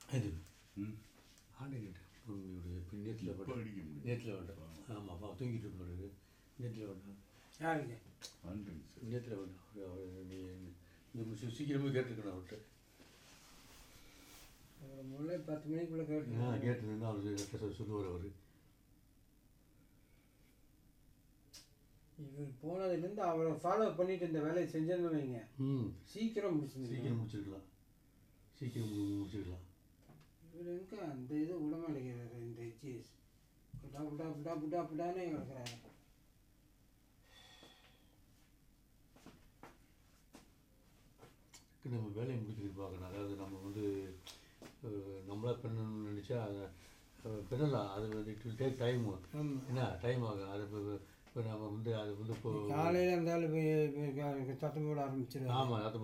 இது ம் ஆண்டிகிட்டு உண்மையுடைய இப்போ நேற்றில் இப்போ அடிக்க முடியும் நேற்றில் வேண்டாம் ஆமாம் அப்பா தூங்கிட்டு இருப்பாரு நேற்றில் வேண்டாம் யாருங்க ஆண்டுங்க சார் நேற்றில் வேண்டாம் அவர் அவர் நீ இந்த சீ- சீக்கிரமே கேட்டிருக்கணும் அவர்கிட்ட ஒரு முல்லை பத்து மணிக்குள்ளே கேட்டு ஆ கேட்டிருந்தா அவர் கரெக்டாக சொல்லுவார் அவர் இவர் போனதுலேருந்து அவரை ஃபாலோ பண்ணிட்டு இந்த வேலையை செஞ்சேன்னு வைங்க ம் சீக்கிரம் முடிச்சுருந்தீங்க சீக்கிரம் முடிச்சிருக்கலாம் சீக்கிரம் மு- முடிச்சிருக்கலாம் இவர் எங்க அந்த இது விட மாட்டேங்கிறாரு இந்த ஹெச்எஸ் புட்டா புட்டா புட்டா புட்டா புட்டானே கிடக்குறாரு நம்ம வேலையை முடிச்சுட்டு பார்க்கணும் அதாவது நம்ம வந்து அஹ், நம்மளா பண்ணணும்னு நினச்சா அதை அஹ், பண்ணலாம் அது வந்து இட் வில் டேக் டைம் ஆமாம் என்ன டைம் ஆகும் அது இப்போ இப்போ நம்ம வந்து அது வந்து இப்போ காலையில் இருந்தாலும் போய் சத்தம் போட ஆரம்பிச்சிருவாங்க ஆமாம் அது